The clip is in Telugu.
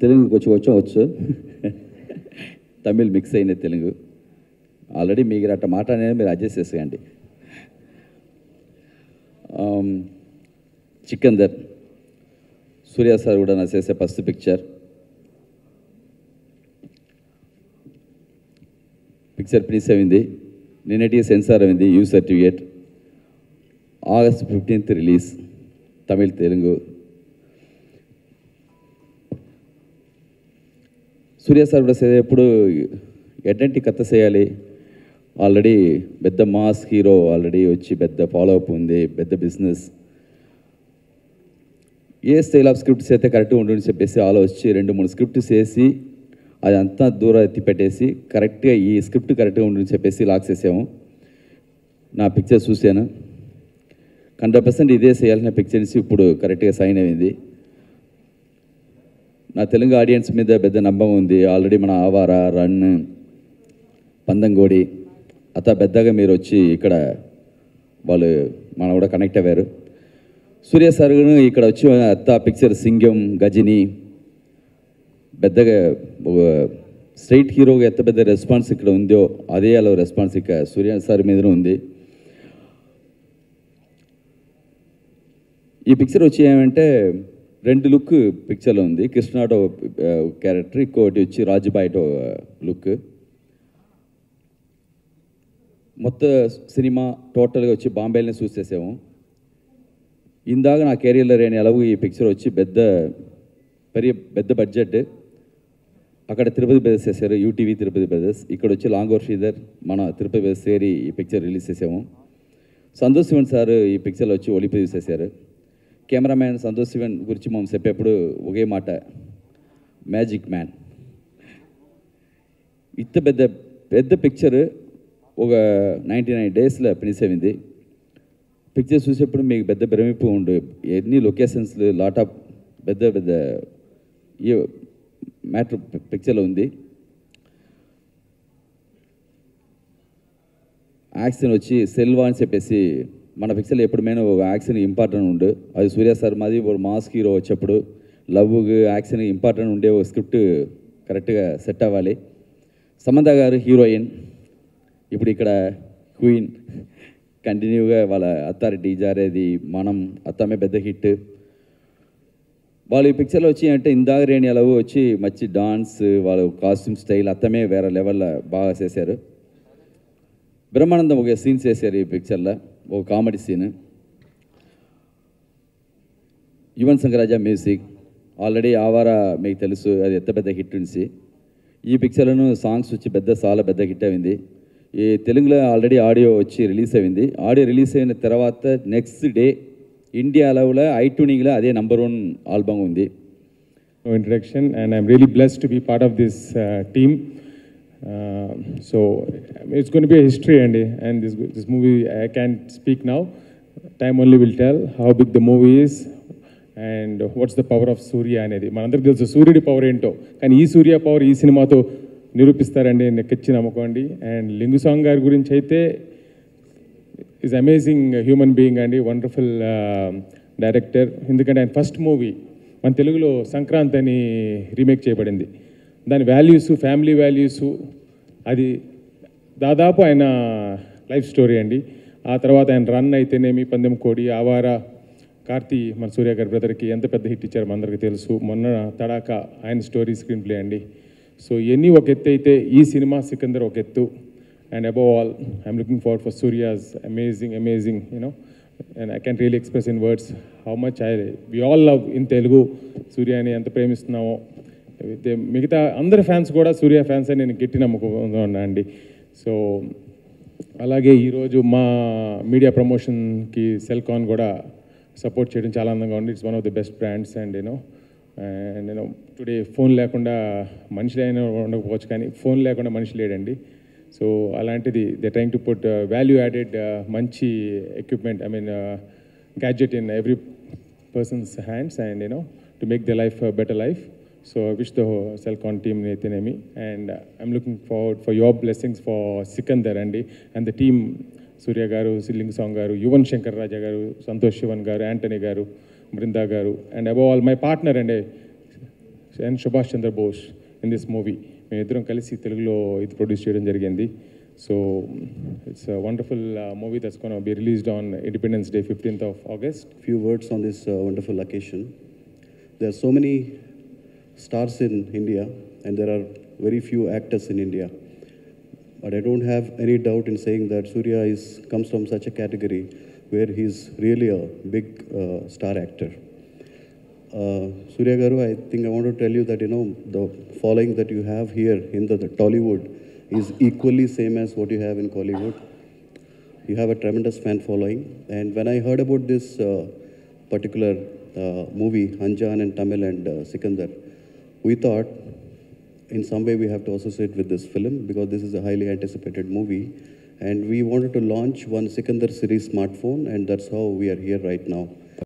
తెలుగు కొంచెం వచ్చం వచ్చు తమిళ్ మిక్స్ అయిన తెలుగు ఆల్రెడీ మీరు అట్ట మాట్లాడిన మీరు అడ్జస్ట్ చేసేయండి చికందర్ సూర్య సార్ కూడా నా చేసే ఫస్ట్ పిక్చర్ పిక్చర్ ఫినిష్ అయింది నిన్నటికి సెన్సార్ అయింది U certificate August fifteenth release Tamil Telugu Surya sir కూడా సరే ఎప్పుడు ఎటువంటి కథ చేయాలి ఆల్రెడీ పెద్ద మాస్ హీరో ఆల్రెడీ వచ్చి పెద్ద ఫాలో అప్ ఉంది పెద్ద business a style of scripts అయితే కరెక్ట్గా ఉంటుందని చెప్పేసి ఆలోచించి రెండు మూడు స్క్రిప్ట్స్ వేసి అది అంతా దూరం ఎత్తి పెట్టేసి కరెక్ట్గా ఈ స్క్రిప్ట్ కరెక్ట్గా ఉంటుందని చెప్పేసి లాక్ చేసాము నా పిక్చర్ చూశాను హండ్రెడ్ పర్సెంట్ ఇదే చేయాల్సిన పిక్చర్స్ ఇప్పుడు కరెక్ట్గా సైన్ అయింది నా తెలుగు ఆడియన్స్ మీద పెద్ద నమ్మకం ఉంది ఆల్రెడీ మన ఆవార రన్ పందంగోడి అత పెద్దగా మీరు వచ్చి ఇక్కడ వాళ్ళు మన కూడా కనెక్ట్ అయ్యారు సూర్య సార్ కూడా ఇక్కడ వచ్చి అత్త పిక్చర్ సింగం గజిని పెద్దగా స్ట్రైట్ హీరోగా ఎంత పెద్ద రెస్పాన్స్ ఇక్కడ ఉందో అదే అలా రెస్పాన్స్ ఇక సూర్య సార్ మీదనే ఉంది ఈ పిక్చర్ వచ్చి ఏమంటే రెండు లుక్ పిక్చర్లో ఉంది కృష్ణాటో క్యారెక్టర్ ఇంకోటి వచ్చి రాజుబాయిటో లుక్ మొత్తం సినిమా టోటల్గా వచ్చి బాంబేలోనే చూసేసాము ఇందాక నా కెరీర్లో నేను ఎలాగో ఈ పిక్చర్ వచ్చి పెద్ద పెరియ పెద్ద బడ్జెట్ అక్కడ తిరుపతి బ్రదర్స్ చేశారు యూటీవీ తిరుపతి బ్రదర్స్ ఇక్కడ వచ్చి లాంగోర్ శ్రీధర్ మన తిరుపతి బ్రదర్స్ చేరి ఈ పిక్చర్ రిలీజ్ చేసాము సంతోష్ శివన్ సార్ ఈ పిక్చర్లో వచ్చి ఒలిపి చేశారు కెమెరామ్యాన్ సంతోష్ శివన్ గురించి మనం చెప్పేప్పుడు ఒకే మాట మ్యాజిక్ మ్యాన్ ఇంత పెద్ద పెద్ద పిక్చర్ ఒక నైంటీ నైన్ డేస్లో ఫినిష్ అయింది పిక్చర్ చూసేప్పుడు మీకు పెద్ద భ్రమింపు ఉండు ఎన్ని లొకేషన్స్ లాట్ ఆఫ్ పెద్ద పెద్ద ఈ మ్యాటర్ పిక్చర్లో ఉంది యాక్షన్ వచ్చి సెల్వా అని చెప్పేసి మన పిక్చర్లో ఎప్పుడు మేము ఒక యాక్షన్ ఇంపార్టెంట్ ఉండు అది సూర్య సార్ మాది ఒక మాస్ హీరో వచ్చేప్పుడు లవ్ యాక్షన్ ఇంపార్టెంట్ ఉండే ఒక స్క్రిప్ట్ కరెక్ట్గా సెట్ అవ్వాలి సమంత గారు హీరోయిన్ ఇప్పుడు ఇక్కడ క్వీన్ కంటిన్యూగా వాళ్ళ అత్తారెడ్డి జారేది మనం అత్తమే పెద్ద హిట్ వాళ్ళు ఈ పిక్చర్లో వచ్చి అంటే ఇందాక రేణి ఎలాగో వచ్చి మంచి డాన్స్ వాళ్ళ కాస్ట్యూమ్ స్టైల్ అత్తమే వేరే లెవెల్లో బాగా చేశారు బ్రహ్మానందం ఒక సీన్ చేశారు ఈ పిక్చర్లో ఒక comedy scene Yuvan Shankar Raja music already Awara మీకు తెలుసు అది ఎంత పెద్ద హిట్ నుంచి ఈ పిక్చర్లను సాంగ్స్ వచ్చి పెద్ద చాలా పెద్ద హిట్ అయింది ఈ తెలుగులో ఆల్రెడీ ఆడియో వచ్చి రిలీజ్ అయింది ఆడియో రిలీజ్ అయిన తర్వాత నెక్స్ట్ డే ఇండియాలో ఐ ట్యూనింగ్లో అదే నంబర్ వన్ ఆల్బమ్ ఉంది no introduction, and I'm really blessed to be part of this uh, team. Uh, so it's going to be a history, Andy, and this this movie I can't speak now. Time only will tell how big the movie is and what's the power of Surya అనేది మనందరికి తెలుసు సూర్యుడి పవర్ ఏంటో కానీ ఈ సూర్య పవర్ ఈ సినిమాతో నిరూపిస్తారండి నెక్కిచ్చి నమ్మకండి అండ్ లింగు సాంగ్ గారి గురించి అయితే ఈజ్ అమేజింగ్ హ్యూమన్ బీయింగ్ అండి వండర్ఫుల్ డైరెక్టర్ ఎందుకంటే ఆయన ఫస్ట్ మూవీ మన తెలుగులో సంక్రాంతి అని రీమేక్ చేయబడింది దాని వాల్యూస్ ఫ్యామిలీ వాల్యూస్ అది దాదాపు ఆయన లైఫ్ స్టోరీ అండి ఆ తర్వాత ఆయన రన్ అయితేనేమి పందెం కోడి ఆవారా కార్తీ మన సూర్య గారి బ్రదర్కి ఎంత పెద్ద హిట్ ఇచ్చారో మనందరికీ తెలుసు మొన్న తడాక ఆయన స్టోరీ స్క్రీన్ ప్లే అండి సో ఇవన్నీ ఒక ఎత్తు అయితే ఈ సినిమా సికందర్ ఒక ఎత్తు and above all, I'm looking forward for Surya's amazing, amazing, you know, and I can't really express in words how much I, we all love in Telugu, సూర్య అని ఎంత ప్రేమిస్తున్నామో అయితే మిగతా అందరి ఫ్యాన్స్ కూడా సూర్య ఫ్యాన్స్ అని నేను గట్టి నమ్మకం అండి సో అలాగే ఈరోజు మా మీడియా ప్రమోషన్కి సెల్కాన్ కూడా సపోర్ట్ చేయడం చాలా అందంగా ఉంది it's one of the best brands and you know and నేను టుడే ఫోన్ లేకుండా మనిషి అయినా ఉండకపోవచ్చు కానీ ఫోన్ లేకుండా మనిషి లేడండి సో అలాంటిది they trying to put value added మంచి equipment I mean gadget in every persons hands and you know to make the life better life so wish the Celkon team అయితేనేమి and I'm looking forward for your blessings for Sikandar అండి అండ్ ద టీమ్ సూర్య గారు సిల్లింగ్ సాంగ్ గారు యువన్ శంకర్ రాజా గారు సంతోష్ శివన్ గారు యాంటనీ గారు బృందా గారు and above all my partner అండి and Subhash Chandra Bose in this movie మేమిద్దరం కలిసి తెలుగులో ఇది ప్రొడ్యూస్ చేయడం జరిగింది so it's wonderful movie that's gonna be released on Independence Day fifteenth of August few words on this uh, wonderful occasion. There are so many stars in India, and there are very few actors in India. But I don't have any doubt in saying that Surya is comes from such a category where he's really a big uh, star actor. Uh, Surya Garu, I think I want to tell you that you know the following that you have here in the, the Tollywood is equally same as what you have in Collywood. You have a tremendous fan following, and when I heard about this uh, particular uh, movie, Anjan and Tamil and uh, Sikandar, we thought in some way we have to associate with this film because this is a highly anticipated movie, and we wanted to launch one Sikandar series smartphone, and that's how we are here right now.